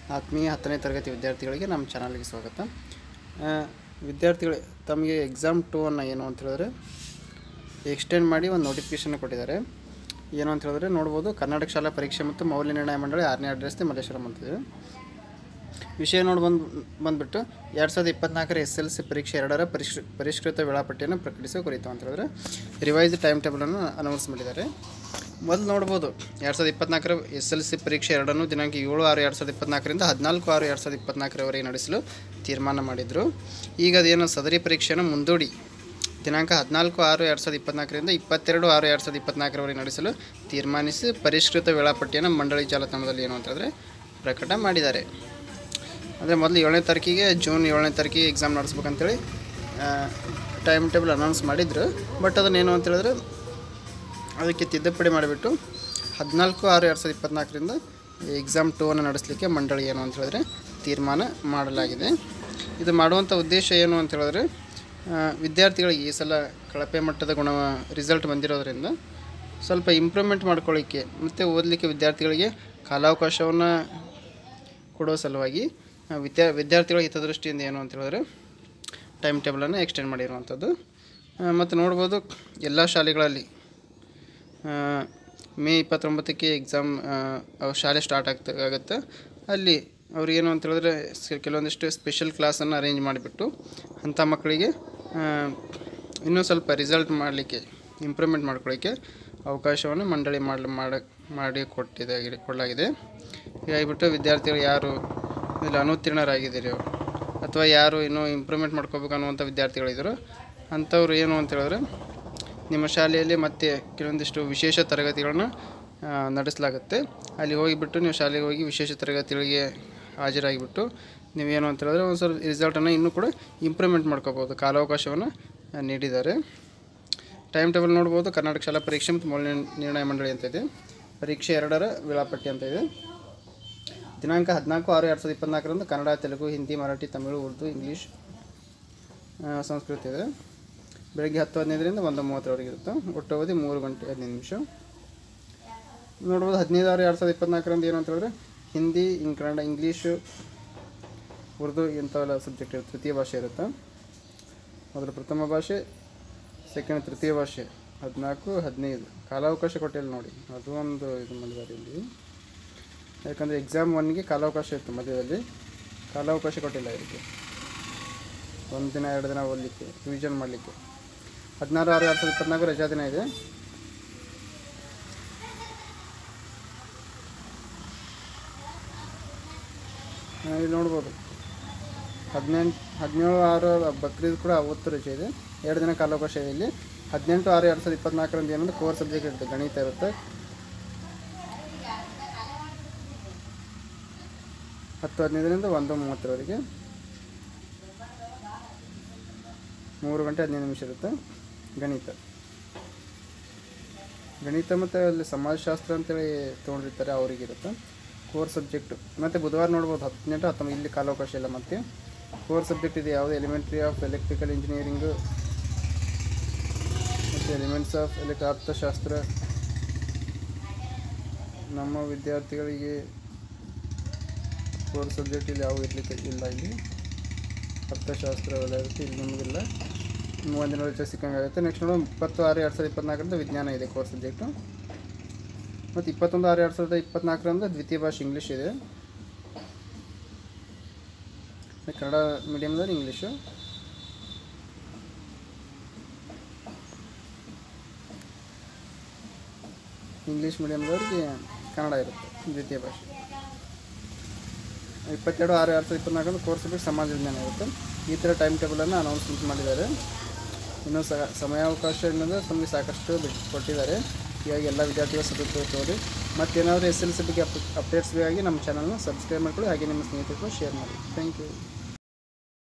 ಆತ್ಮೀಯ ಹತ್ತನೇ ತರಗತಿ ವಿದ್ಯಾರ್ಥಿಗಳಿಗೆ ನಮ್ಮ ಚಾನಲ್ಗೆ ಸ್ವಾಗತ ಆ, ವಿದ್ಯಾರ್ಥಿಗಳೇ ತಮಗೆ ಎಕ್ಸಾಮ್ ಟೂ ಅನ್ನು ಏನು ಅಂತ ಹೇಳಿದ್ರೆ ಎಕ್ಸ್ಟೆಂಡ್ ಮಾಡಿ ಒಂದು ನೋಟಿಫಿಕೇಶನ್ ಕೊಟ್ಟಿದ್ದಾರೆ ಏನು ಅಂತ ಹೇಳಿದ್ರೆ ನೋಡ್ಬೋದು ಕರ್ನಾಟಕ ಶಾಲಾ ಪರೀಕ್ಷೆ ಮತ್ತು ಮೌಲ್ಯ ನಿರ್ಣಯ ಮಂಡಳಿ ಆರನೇ ಅಡ್ರೆಸ್ ಮಲ್ಲೇಶ್ವರಂ ಅಂತಿದೆ ವಿಷಯ ನೋಡಿ ಬಂದು ಬಂದುಬಿಟ್ಟು ಎರಡು ಸಾವಿರದ ಇಪ್ಪತ್ನಾಲ್ಕರ ಎಸ್ ಎಲ್ ಸಿ ಪರೀಕ್ಷೆ ಎರಡರ ಪರಿಷ್ಕೃ ಪರಿಷ್ಕೃತ ವೇಳಾಪಟ್ಟಿಯನ್ನು ಪ್ರಕಟಿಸುವ ಕುರಿತು ಅಂತ ಹೇಳಿದ್ರೆ ರಿವೈಸ್ ಟೈಮ್ ಟೇಬಲನ್ನು ಅನೌನ್ಸ್ ಮಾಡಿದ್ದಾರೆ ಮೊದಲು ನೋಡ್ಬೋದು ಎರಡು ಸಾವಿರದ ಇಪ್ಪತ್ನಾಲ್ಕರ ಎಸ್ ಎಲ್ ಸಿ ಪರೀಕ್ಷೆ ಎರಡನ್ನು ದಿನಾಂಕ ಏಳು ಆರು ಎರಡು ಸಾವಿರದ ಇಪ್ಪತ್ನಾಲ್ಕರಿಂದ ಹದಿನಾಲ್ಕು ಆರು ಎರಡು ಸಾವಿರದ ಇಪ್ಪತ್ನಾಲ್ಕರವರೆಗೆ ನಡೆಸಲು ತೀರ್ಮಾನ ಮಾಡಿದರು ಈಗ ಅದೇನು ಸದರಿ ಪರೀಕ್ಷೆಯನ್ನು ಮುಂದೂಡಿ ದಿನಾಂಕ ಹದಿನಾಲ್ಕು ಆರು ಎರಡು ಸಾವಿರದ ಇಪ್ಪತ್ನಾಲ್ಕರಿಂದ ಇಪ್ಪತ್ತೆರಡು ಆರು ಎರಡು ಸಾವಿರದ ಇಪ್ಪತ್ನಾಲ್ಕರವರೆಗೆ ನಡೆಸಲು ತೀರ್ಮಾನಿಸಿ ಪರಿಷ್ಕೃತ ವೇಳಾಪಟ್ಟಿಯನ್ನು ಮಂಡಳಿ ಜಾಲತಾಣದಲ್ಲಿ ಏನು ಅಂತಂದರೆ ಪ್ರಕಟ ಮಾಡಿದ್ದಾರೆ ಅಂದರೆ ಮೊದಲು ಏಳನೇ ತಾರೀಕಿಗೆ ಜೂನ್ ಏಳನೇ ತಾರೀಕಿಗೆ ಎಕ್ಸಾಮ್ ನಡೆಸ್ಬೇಕಂತೇಳಿ ಟೈಮ್ ಟೇಬಲ್ ಅನೌನ್ಸ್ ಮಾಡಿದ್ರು ಬಟ್ ಅದನ್ನೇನು ಅಂತ ಹೇಳಿದ್ರೆ ಅದಕ್ಕೆ ತಿದ್ದುಪಡಿ ಮಾಡಿಬಿಟ್ಟು ಹದಿನಾಲ್ಕು ಆರು ಎರಡು ಸಾವಿರದ ಇಪ್ಪತ್ನಾಲ್ಕರಿಂದ ಎಕ್ಸಾಮ್ ಟೂ ಅನ್ನು ನಡೆಸಲಿಕ್ಕೆ ಮಂಡಳಿ ಏನು ಅಂತ ಹೇಳಿದ್ರೆ ತೀರ್ಮಾನ ಮಾಡಲಾಗಿದೆ ಇದು ಮಾಡುವಂಥ ಉದ್ದೇಶ ಏನು ಅಂತ ಹೇಳಿದ್ರೆ ಆ, ವಿದ್ಯಾರ್ಥಿಗಳಿಗೆ ಈ ಸಲ ಕಳಪೆ ಮಟ್ಟದ ಗುಣ ರಿಸಲ್ಟ್ ಬಂದಿರೋದ್ರಿಂದ ಸ್ವಲ್ಪ ಇಂಪ್ರೂವ್ಮೆಂಟ್ ಮಾಡ್ಕೊಳ್ಳಿಕ್ಕೆ ಮತ್ತು ಓದಲಿಕ್ಕೆ ವಿದ್ಯಾರ್ಥಿಗಳಿಗೆ ಕಾಲಾವಕಾಶವನ್ನು ಕೊಡೋ ಸಲುವಾಗಿ ಆ, ವಿದ್ಯಾ ವಿದ್ಯಾರ್ಥಿಗಳ ಹಿತದೃಷ್ಟಿಯಿಂದ ಏನು ಅಂತ ಹೇಳಿದ್ರೆ ಟೈಮ್ ಟೇಬಲನ್ನು ಎಕ್ಸ್ಟೆಂಡ್ ಮಾಡಿರುವಂಥದ್ದು ಮತ್ತು ನೋಡ್ಬೋದು ಎಲ್ಲ ಶಾಲೆಗಳಲ್ಲಿ ಆ, ಮೇ ಇಪ್ಪತ್ತೊಂಬತ್ತಕ್ಕೆ ಎಕ್ಸಾಮ್ ಅವ್ರ ಶಾಲೆ ಸ್ಟಾರ್ಟ್ ಆಗ್ತ ಆಗುತ್ತೆ ಅಲ್ಲಿ ಅವ್ರು ಏನು ಅಂತ ಹೇಳಿದ್ರೆ ಸ- ಕೆಲವೊಂದಿಷ್ಟು ಸ್ಪೆಷಲ್ ಕ್ಲಾಸನ್ನು ಅರೇಂಜ್ ಮಾಡಿಬಿಟ್ಟು ಅಂಥ ಮಕ್ಕಳಿಗೆ ಆ, ಇನ್ನೂ ಸ್ವಲ್ಪ ರಿಸಲ್ಟ್ ಮಾಡಲಿಕ್ಕೆ ಇಂಪ್ರೂವ್ಮೆಂಟ್ ಮಾಡ್ಕೊಳ್ಳಿಕ್ಕೆ ಅವಕಾಶವನ್ನು ಮಂಡಳಿ ಮಾಡಲಿ ಮಾಡ ಮಾಡಿ ಕೊಟ್ಟಿದೆ ಕೊಡಲಾಗಿದೆ ಹೀಗಾಗಿಬಿಟ್ಟು ವಿದ್ಯಾರ್ಥಿಗಳು ಯಾರು ಇಲ್ಲಿ ಅನುತ್ತೀರ್ಣರಾಗಿದ್ದೀರಿ ಅಥವಾ ಯಾರು ಇನ್ನೂ ಇಂಪ್ರೂವ್ಮೆಂಟ್ ಮಾಡ್ಕೋಬೇಕು ಅನ್ನುವಂಥ ವಿದ್ಯಾರ್ಥಿಗಳಿದ್ರು ಅಂಥವ್ರು ಏನು ಅಂತ ಹೇಳಿದ್ರೆ ನಿಮ್ಮ ಶಾಲೆಯಲ್ಲಿ ಮತ್ತೆ ಕೆಲವೊಂದಿಷ್ಟು ವಿಶೇಷ ತರಗತಿಗಳನ್ನು ಆ, ನಡೆಸಲಾಗುತ್ತೆ ಅಲ್ಲಿ ಹೋಗಿಬಿಟ್ಟು ನೀವು ಶಾಲೆಗೆ ಹೋಗಿ ವಿಶೇಷ ತರಗತಿಗಳಿಗೆ ಹಾಜರಾಗಿಬಿಟ್ಟು ನೀವೇನು ಅಂತ ಹೇಳಿದ್ರೆ ಒಂದು ಸ್ವಲ್ಪ ರಿಸಲ್ಟನ್ನು ಇನ್ನೂ ಕೂಡ ಇಂಪ್ರೂವ್ಮೆಂಟ್ ಮಾಡ್ಕೋಬೋದು ಕಾಲಾವಕಾಶವನ್ನು ಆ, ನೀಡಿದ್ದಾರೆ ಟೈಮ್ ಟೇಬಲ್ ನೋಡ್ಬೋದು ಕರ್ನಾಟಕ ಶಾಲಾ ಪರೀಕ್ಷೆ ಮತ್ತು ಮೌಲ್ಯ ನಿರ್ಣಯ ಮಂಡಳಿ ಅಂತ ಇದೆ ಪರೀಕ್ಷೆ ಎರಡರ ವೇಳಾಪಟ್ಟಿ ಅಂತ ಇದೆ ದಿನಾಂಕ ಹದಿನಾಲ್ಕು ಆರು ಎರಡು ಸಾವಿರದ ಇಪ್ಪತ್ನಾಲ್ಕರಂದು ಕನ್ನಡ ತೆಲುಗು ಹಿಂದಿ ಮರಾಠಿ ತಮಿಳು ಉರ್ದು ಇಂಗ್ಲೀಷ್ ಆ, ಸಂಸ್ಕೃತ ಇದೆ ಬೆಳಗ್ಗೆ ಹತ್ತು ಹದಿನೈದರಿಂದ ಒಂದು ಮೂವತ್ತರವರೆಗೆ ಇರುತ್ತೆ ಒಟ್ಟು ಅವಧಿ ಮೂರು ಗಂಟೆ ಹದಿನೈದು ನಿಮಿಷ ನೋಡ್ಬೋದು ಹದಿನೈದು ಆರು ಎರಡು ಸಾವಿರದ ಇಪ್ಪತ್ನಾಲ್ಕರಂದು ಏನು ಅಂತ ಹೇಳಿದ್ರೆ ಹಿಂದಿ ಇನ್ ಕನ್ನಡ ಇಂಗ್ಲೀಷು ಉರ್ದು ಇಂಥವೆಲ್ಲ ಸಬ್ಜೆಕ್ಟ್ ಇರುತ್ತೆ ತೃತೀಯ ಭಾಷೆ ಇರುತ್ತೆ ಅದರ ಪ್ರಥಮ ಭಾಷೆ ಸೆಕೆಂಡ್ ತೃತೀಯ ಭಾಷೆ ಹದಿನಾಲ್ಕು ಹದಿನೈದು ಕಾಲಾವಕಾಶ ಕೊಟ್ಟಿಲ್ಲ ನೋಡಿ ಅದು ಒಂದು ಇದು ಮಾಡಿದ್ದಾರೆ ಇಲ್ಲಿ ಯಾಕಂದರೆ ಎಕ್ಸಾಮ್ ಒನ್ಗೆ ಕಾಲಾವಕಾಶ ಇತ್ತು ಮಧ್ಯದಲ್ಲಿ ಕಾಲಾವಕಾಶ ಕೊಟ್ಟಿಲ್ಲ ಇದಕ್ಕೆ ಒಂದು ದಿನ ಎರಡು ದಿನ ಓದಲಿಕ್ಕೆ ರಿವಿಷನ್ ಮಾಡಲಿಕ್ಕೆ ಹದಿನಾರು ಆರು ಎರಡು ಸಾವಿರದ ಇಪ್ಪತ್ನಾಲ್ಕು ರಜಾ ದಿನ ಇದೆ ಆ, ಇಲ್ಲಿ ನೋಡ್ಬೋದು ಹದಿನೆಂಟು ಹದಿನೇಳು ಆರು ಬಕ್ರೀದ್ ಕೂಡ ಅವತ್ತು ರಜೆ ಇದೆ ಎರಡು ದಿನ ಕಾಲಾವಕಾಶ ಇದೆ ಇಲ್ಲಿ ಹದಿನೆಂಟು ಆರು ಎರಡು ಸಾವಿರದ ಇಪ್ಪತ್ನಾಲ್ಕರಂದು ಏನಂದ್ರೆ ಕೋರ್ ಸಬ್ಜೆಕ್ಟ್ ಇರುತ್ತೆ ಗಣಿತ ಇರುತ್ತೆ ಹತ್ತು ಹದಿನೈದರಿಂದ ಒಂದು ಮೂವತ್ತರವರೆಗೆ ಮೂರು ಗಂಟೆ ಹದಿನೈದು ನಿಮಿಷ ಇರುತ್ತೆ ಗಣಿತ ಗಣಿತ ಮತ್ತು ಅಲ್ಲಿ ಸಮಾಜಶಾಸ್ತ್ರ ಅಂತೇಳಿ ತೊಗೊಂಡಿರ್ತಾರೆ ಅವರಿಗಿರುತ್ತೆ ಕೋರ್ ಸಬ್ಜೆಕ್ಟ್ ಮತ್ತು ಬುಧವಾರ ನೋಡ್ಬೋದು ಹದಿನೆಂಟು ಹತ್ತೊಂಬತ್ತು ಇಲ್ಲಿ ಕಾಲಾವಕಾಶ ಇಲ್ಲ ಮತ್ತು ಕೋರ್ ಸಬ್ಜೆಕ್ಟ್ ಇದೆ ಯಾವುದು ಎಲಿಮೆಂಟ್ರಿ ಆಫ್ ಎಲೆಕ್ಟ್ರಿಕಲ್ ಇಂಜಿನಿಯರಿಂಗು ಮತ್ತು ಎಲಿಮೆಂಟ್ಸ್ ಆಫ್ ಎಲೆಕ್ಟ್ ಅರ್ಥಶಾಸ್ತ್ರ ನಮ್ಮ ವಿದ್ಯಾರ್ಥಿಗಳಿಗೆ ಕೋರ್ ಸಬ್ಜೆಕ್ಟ್ ಇಲ್ಲಿ ಯಾವ ಇರಲಿಕ್ಕೆ ಇಲ್ಲ ಇಲ್ಲಿ ಅರ್ಥಶಾಸ್ತ್ರ ಅವೆಲ್ಲ ಇರುತ್ತೆ ಇಲ್ಲಿ ನಿಮಗಿಲ್ಲ ಮೂವತ್ತು ರಜೆ ಸಿಕ್ಕಂಗಾಗುತ್ತೆ ನೆಕ್ಸ್ಟ್ ನೋಡೋ ಇಪ್ಪತ್ತು ಆರು ಎರಡು ಸಾವಿರದ ಇಪ್ಪತ್ನಾಲ್ಕರಿಂದ ವಿಜ್ಞಾನ ಇದೆ ಕೋರ್ಸ್ ಸಬ್ಜೆಕ್ಟು ಮತ್ತು ಇಪ್ಪತ್ತೊಂದು ಆರು ಎರಡು ಸಾವಿರದ ಇಪ್ಪತ್ನಾಲ್ಕರಿಂದ ದ್ವಿತೀಯ ಭಾಷೆ ಇಂಗ್ಲೀಷ್ ಇದೆ ಮತ್ತೆ ಕನ್ನಡ ಮೀಡಿಯಮ್ದಲ್ಲಿ ಇಂಗ್ಲೀಷು ಇಂಗ್ಲೀಷ್ ಮೀಡಿಯಮ್ದವ್ರಿಗೆ ಕನ್ನಡ ಇರುತ್ತೆ ದ್ವಿತೀಯ ಭಾಷೆ ಇಪ್ಪತ್ತೆರಡು ಆರು ಎರಡು ಸಾವಿರದ ಇಪ್ಪತ್ನಾಲ್ಕರಲ್ಲಿ ಕೋರ್ಸ್ ಬಿಟ್ಟು ಸಮಾಜ ವಿಜ್ಞಾನ ಇರುತ್ತೆ ಈ ಥರ ಟೈಮ್ ಟೇಬಲನ್ನು ಅನೌನ್ಸ್ಮೆಂಟ್ ಮಾಡಿದ್ದಾರೆ ಇನ್ನೂ ಸಹ ಸಮಯಾವಕಾಶ ಏನಂದರೆ ನಮಗೆ ಸಾಕಷ್ಟು ಬಿಟ್ಟು ಕೊಟ್ಟಿದ್ದಾರೆ ಹೀಗಾಗಿ ಎಲ್ಲ ವಿದ್ಯಾರ್ಥಿಗಳು ಸದುಪಯೋಗ ಮತ್ತೇನಾದರೂ ಎಸ್ ಎಲ್ ಸಿ ಬಗ್ಗೆ ಅಪ್ ಅಪ್ಡೇಟ್ಸ್ ಬೇಕಾಗಿ ನಮ್ಮ ಚಾನಲ್ನ ಸಬ್ಸ್ಕ್ರೈಬ್ ಮಾಡ್ಕೊಳ್ಳಿ ಹಾಗೆ ನಿಮ್ಮ ಸ್ನೇಹಿತರಿಗೂ ಶೇರ್ ಮಾಡಿ ಥ್ಯಾಂಕ್ ಯು